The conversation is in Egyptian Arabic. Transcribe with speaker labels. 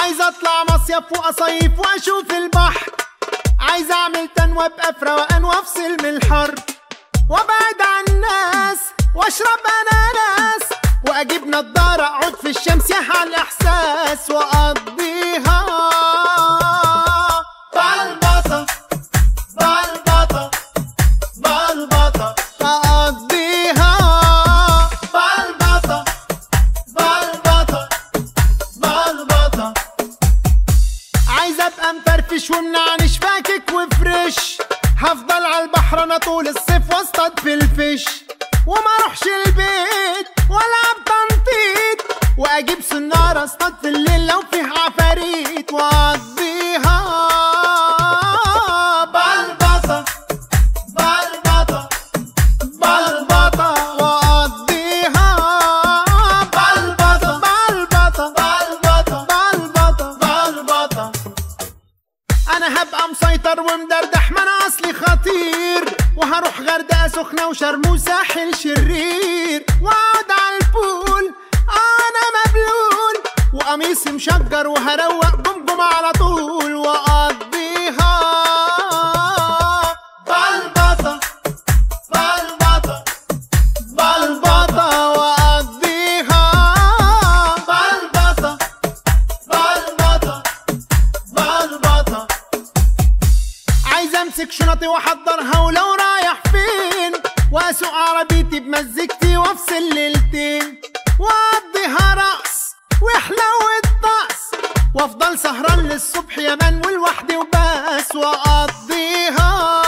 Speaker 1: عايز اطلع مصيف واصيف واشوف البحر عايز اعمل تنوى ابقى في روقان وافصل من الحر وابعد عن الناس واشرب اناناس واجيب نضاره اقعد في الشمس يا الاحساس واقضيها بلبطه بلبطه بلبطه اقضيها بلبطه بلبطه بلبطه عايز ابقى مفرفش ومنعنش فاكك وفريش هفضل على البحر انا طول الصيف واصطاد في الفيش وما اروحش البيت والعب تنطيط واجيب سنارة اصطاد في الليل لو فيه عفاريت واقضيها بلبطة بلبطة بلبطة واقضيها بلبطة بلبطة بلبطة بلبطة بلبطة انا هبقى مسيطر ومدردح ما انا اصلي خطير وهروح غردقه سخنه وشرم وساحل شرير واقعد على البول انا مبلول وقميصي مشجر وهروق جمجم على طول واقضيها بلبطه بلبطه بلبطه واقضيها بلبطه بلبطه بلبطه عايز امسك شنطي واحضرها ولو رايح فين واسوق عربيتي بمزيكتي وافصل ليلتين واقضيها رقص وحلو الطقس وافضل سهران للصبح يا من ولوحدي وبس واقضيها